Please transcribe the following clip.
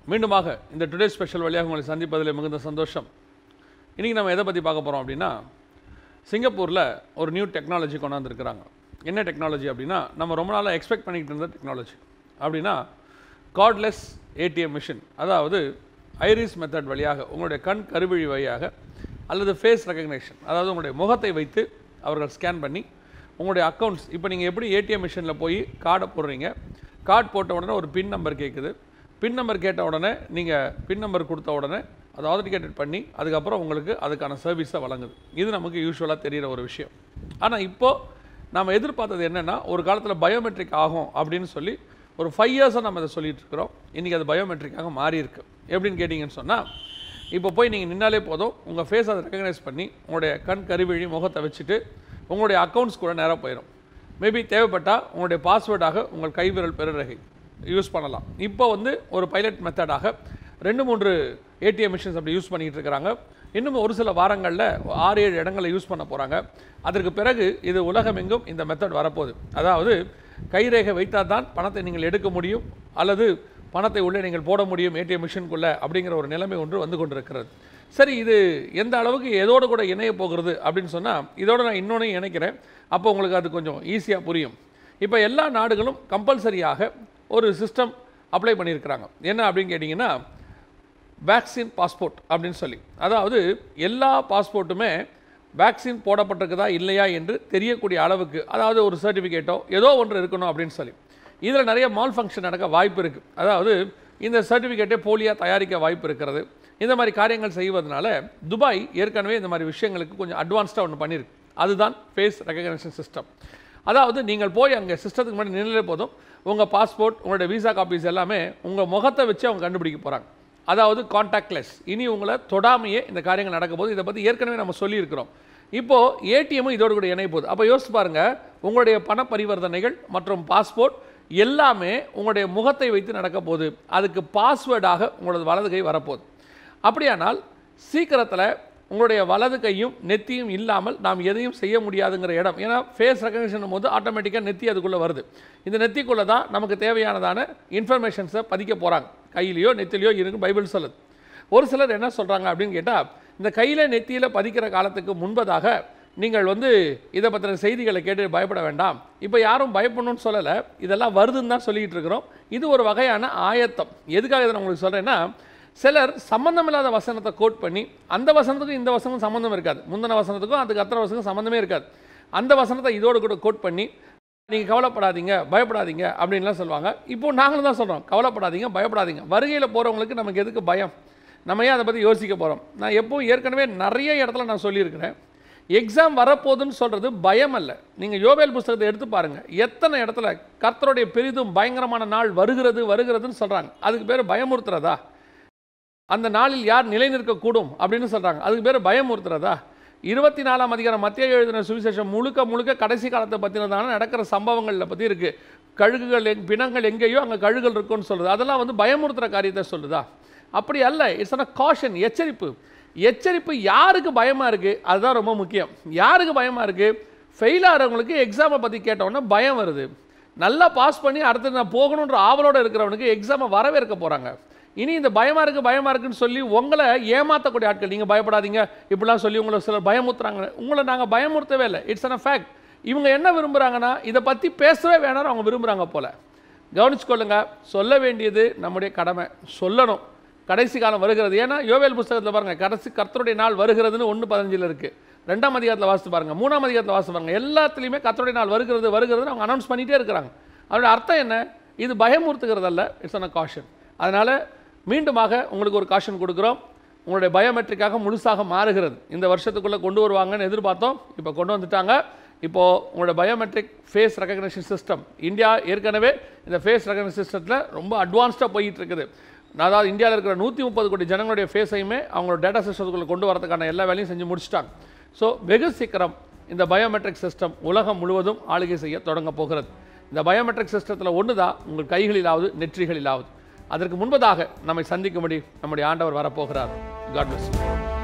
மீண்டுமாக இந்த today special வழியாக உங்களை சந்திப்பதில் மிகுந்த சந்தோஷம் இன்றைக்கி நம்ம எதை பற்றி பார்க்க போகிறோம் அப்படின்னா சிங்கப்பூரில் ஒரு நியூ டெக்னாலஜி கொண்டாந்துருக்குறாங்க என்ன டெக்னாலஜி அப்படின்னா நம்ம ரொம்ப நாளாக எக்ஸ்பெக்ட் பண்ணிக்கிட்டு இருந்த டெக்னாலஜி அப்படின்னா கார்ட்லெஸ் ஏடிஎம் மிஷின் அதாவது ஐரிஸ் மெத்தட் வழியாக உங்களுடைய கண் கருவிழி வழியாக அல்லது ஃபேஸ் ரெகக்னேஷன் அதாவது உங்களுடைய முகத்தை வைத்து அவர்கள் ஸ்கேன் பண்ணி உங்களுடைய அக்கௌண்ட்ஸ் இப்போ நீங்கள் எப்படி ஏடிஎம் மிஷினில் போய் கார்டை போடுறீங்க கார்டு போட்ட உடனே ஒரு பின் நம்பர் கேட்குது பின் நம்பர் கேட்ட உடனே நீங்கள் பின் நம்பர் கொடுத்த உடனே அதை ஆதரிகேட்டட் பண்ணி அதுக்கப்புறம் உங்களுக்கு அதுக்கான சர்வீஸை வழங்குது இது நமக்கு யூஸ்வலாக தெரிகிற ஒரு விஷயம் ஆனால் இப்போது நாம் எதிர்பார்த்தது என்னென்னா ஒரு காலத்தில் பயோமெட்ரிக் ஆகும் அப்படின்னு சொல்லி ஒரு ஃபைவ் இயர்ஸாக நம்ம இதை சொல்லிட்டு இருக்கிறோம் இன்றைக்கி அது பயோமெட்ரிக்காக மாறி இருக்கு எப்படின்னு கேட்டிங்கன்னு சொன்னால் இப்போ போய் நீங்கள் நின்னாலே போதும் உங்கள் ஃபேஸ் அதை ரெக்கக்னைஸ் பண்ணி உங்களுடைய கண் கருவிழி முகத்தை வச்சுட்டு உங்களுடைய அக்கௌண்ட்ஸ் கூட நேராக போயிடும் மேபி தேவைப்பட்டால் உங்களுடைய பாஸ்வேர்டாக உங்கள் கைவிரல் பெருரகை யூஸ் பண்ணலாம் இப்போ வந்து ஒரு பைலட் மெத்தடாக ரெண்டு மூன்று ஏடிஎம் மிஷின்ஸ் அப்படி யூஸ் பண்ணிகிட்டு இருக்கிறாங்க இன்னும் ஒரு சில வாரங்களில் ஆறு ஏழு இடங்களில் யூஸ் பண்ண போகிறாங்க அதற்கு பிறகு இது உலகமெங்கும் இந்த மெத்தட் வரப்போகுது அதாவது கைரேகை வைத்தால் தான் பணத்தை நீங்கள் எடுக்க முடியும் அல்லது பணத்தை உள்ளே நீங்கள் போட முடியும் ஏடிஎம் மிஷினுக்குள்ளே அப்படிங்கிற ஒரு நிலைமை ஒன்று வந்து கொண்டிருக்கிறது சரி இது எந்த அளவுக்கு எதோடு கூட இணைய போகிறது அப்படின்னு சொன்னால் இதோட நான் இன்னொன்னையும் இணைக்கிறேன் அப்போ உங்களுக்கு அது கொஞ்சம் ஈஸியாக புரியும் இப்போ எல்லா நாடுகளும் கம்பல்சரியாக ஒரு சிஸ்டம் அப்ளை பண்ணியிருக்கிறாங்க என்ன அப்படின்னு கேட்டிங்கன்னா வேக்சின் பாஸ்போர்ட் அப்படின்னு சொல்லி அதாவது எல்லா பாஸ்போர்ட்டுமே வேக்சின் போடப்பட்டிருக்குதா இல்லையா என்று தெரியக்கூடிய அளவுக்கு அதாவது ஒரு சர்டிஃபிகேட்டோ ஏதோ ஒன்று இருக்கணும் அப்படின்னு சொல்லி இதில் நிறைய மால் ஃபங்க்ஷன் நடக்க வாய்ப்பு இருக்குது அதாவது இந்த சர்டிஃபிகேட்டே போலியாக தயாரிக்க வாய்ப்பு இருக்கிறது இந்த மாதிரி காரியங்கள் செய்வதனால துபாய் ஏற்கனவே இந்த மாதிரி விஷயங்களுக்கு கொஞ்சம் அட்வான்ஸ்டாக ஒன்று பண்ணியிருக்கு அதுதான் ஃபேஸ் ரெகக்னேஷன் சிஸ்டம் அதாவது நீங்கள் போய் அங்கே சிஸ்டத்துக்கு முன்னாடி நின்னாலே போதும் உங்கள் பாஸ்போர்ட் உங்களுடைய விசா காப்பீஸ் எல்லாமே உங்கள் முகத்தை வச்சு அவங்க கண்டுபிடிக்க போகிறாங்க அதாவது கான்டாக்ட்லெஸ் இனி உங்களை தொடாமையே இந்த காரியங்கள் நடக்கும் போது இதை பற்றி ஏற்கனவே நம்ம சொல்லியிருக்கிறோம் இப்போது ஏடிஎம்மும் இதோடு கூட இணைய போகுது அப்போ யோசிச்சு பாருங்கள் உங்களுடைய பண பரிவர்த்தனைகள் மற்றும் பாஸ்போர்ட் எல்லாமே உங்களுடைய முகத்தை வைத்து நடக்க போகுது அதுக்கு பாஸ்வேர்டாக உங்களது வலது கை வரப்போகுது அப்படியானால் சீக்கிரத்தில் உங்களுடைய வலது கையும் நெத்தியும் இல்லாமல் நாம் எதையும் செய்ய முடியாதுங்கிற இடம் ஏன்னா ஃபேஸ் ரெகக்னிஷன் போது ஆட்டோமேட்டிக்காக நெத்தி அதுக்குள்ளே வருது இந்த நெத்திக்குள்ளே தான் நமக்கு தேவையானதான இன்ஃபர்மேஷன்ஸை பதிக்க போகிறாங்க கையிலையோ நெத்திலையோ இருக்கு பைபிள் சொல்லுது ஒரு சிலர் என்ன சொல்கிறாங்க அப்படின்னு கேட்டால் இந்த கையில் நெத்தியில் பதிக்கிற காலத்துக்கு முன்பதாக நீங்கள் வந்து இதை பற்றின செய்திகளை கேட்டு பயப்பட வேண்டாம் இப்போ யாரும் பயப்படணும்னு சொல்லலை இதெல்லாம் வருதுன்னு தான் சொல்லிகிட்டு இருக்கிறோம் இது ஒரு வகையான ஆயத்தம் எதுக்காக இதை நான் உங்களுக்கு சொல்கிறேன்னா சிலர் சம்மந்தமில்லாத வசனத்தை கோட் பண்ணி அந்த வசனத்துக்கும் இந்த வசனம் சம்மந்தம் இருக்காது முந்தின வசனத்துக்கும் அதுக்கு அத்தனை வசனம் சம்மந்தமே இருக்காது அந்த வசனத்தை இதோடு கூட கோட் பண்ணி நீங்கள் கவலைப்படாதீங்க பயப்படாதீங்க அப்படின்லாம் சொல்லுவாங்க இப்போ நாங்களும் தான் சொல்கிறோம் கவலைப்படாதீங்க பயப்படாதீங்க வருகையில் போகிறவங்களுக்கு நமக்கு எதுக்கு பயம் நம்ம ஏன் அதை பற்றி யோசிக்க போகிறோம் நான் எப்பவும் ஏற்கனவே நிறைய இடத்துல நான் சொல்லியிருக்கிறேன் எக்ஸாம் வரப்போகுதுன்னு சொல்கிறது பயம் அல்ல நீங்கள் யோவேல் புஸ்தகத்தை எடுத்து பாருங்கள் எத்தனை இடத்துல கர்த்தருடைய பெரிதும் பயங்கரமான நாள் வருகிறது வருகிறதுன்னு சொல்கிறாங்க அதுக்கு பேர் பயமுறுத்துறதா அந்த நாளில் யார் நிலை நிற்கக்கூடும் அப்படின்னு சொல்கிறாங்க அதுக்கு பேர் பயமுறுத்துறதா இருபத்தி நாலாம் அதிகாரம் மத்திய எழுதின சுவிசேஷம் முழுக்க முழுக்க கடைசி காலத்தை பற்றினதான நடக்கிற சம்பவங்களில் பற்றி இருக்குது கழுகுகள் எங் பிணங்கள் எங்கேயோ அங்கே கழுகுகள் இருக்குன்னு சொல்லுது அதெல்லாம் வந்து பயமுறுத்துகிற காரியத்தை சொல்லுதா அப்படி அல்ல இட்ஸ் அ காஷன் எச்சரிப்பு எச்சரிப்பு யாருக்கு பயமாக இருக்குது அதுதான் ரொம்ப முக்கியம் யாருக்கு பயமாக இருக்குது ஃபெயில் ஆகிறவங்களுக்கு எக்ஸாமை பற்றி கேட்டோன்னே பயம் வருது நல்லா பாஸ் பண்ணி அடுத்து நான் போகணுன்ற ஆவலோடு இருக்கிறவனுக்கு எக்ஸாமை வரவேற்க போகிறாங்க இனி இந்த பயமாக இருக்குது பயமாக இருக்குன்னு சொல்லி உங்களை ஏமாற்றக்கூடிய ஆட்கள் நீங்கள் பயப்படாதீங்க இப்படிலாம் சொல்லி உங்களை சிலர் பயமுறுத்துறாங்க உங்களை நாங்கள் பயமுறுத்தவே இல்லை இட்ஸ் அன் ஃபேக்ட் இவங்க என்ன விரும்புகிறாங்கன்னா இதை பற்றி பேசவே வேணாம்னு அவங்க விரும்புகிறாங்க போல் கவனிச்சுக்கொள்ளுங்க சொல்ல வேண்டியது நம்முடைய கடமை சொல்லணும் கடைசி காலம் வருகிறது ஏன்னா யோவேல் புஸ்தகத்தில் பாருங்கள் கடைசி கர்த்தருடைய நாள் வருகிறதுன்னு ஒன்று பதினஞ்சில் இருக்குது ரெண்டாம் அதிகாரத்தில் வாசித்து பாருங்கள் மூணாம் அதிகாரத்தில் வாசித்து பாருங்கள் எல்லாத்துலேயுமே கர்த்தருடைய நாள் வருகிறது வருகிறதுன்னு அவங்க அனௌன்ஸ் பண்ணிகிட்டே இருக்கிறாங்க அதோட அர்த்தம் என்ன இது பயமுறுத்துகிறதல்ல இட்ஸ் அன் காஷன் அதனால் மீண்டுமாக உங்களுக்கு ஒரு காஷன் கொடுக்குறோம் உங்களுடைய பயோமெட்ரிக்காக முழுசாக மாறுகிறது இந்த வருஷத்துக்குள்ளே கொண்டு வருவாங்கன்னு எதிர்பார்த்தோம் இப்போ கொண்டு வந்துட்டாங்க இப்போது உங்களோட biometric face recognition system India ஏற்கனவே இந்த ஃபேஸ் ரெகக்னேஷன் சிஸ்டத்தில் ரொம்ப அட்வான்ஸ்டாக போயிட்டு இருக்குது அதாவது இந்தியாவில் இருக்கிற நூற்றி முப்பது கோடி ஜனங்களுடைய ஃபேஸையுமே அவங்களோட டேட்டா சிஸ்டத்துக்குள்ளே கொண்டு வரதுக்கான எல்லா வேலையும் செஞ்சு முடிச்சிட்டாங்க ஸோ வெகு சீக்கிரம் இந்த பயோமெட்ரிக் சிஸ்டம் உலகம் முழுவதும் ஆளுகை செய்ய தொடங்க போகிறது இந்த பயோமெட்ரிக் சிஸ்டத்தில் ஒன்று தான் உங்கள் கைகளிலாவது நெற்றிகளிலாவது அதற்கு முன்பதாக நம்மை சந்திக்கும்படி நம்முடைய ஆண்டவர் வரப்போகிறார் காட் பிளஸ்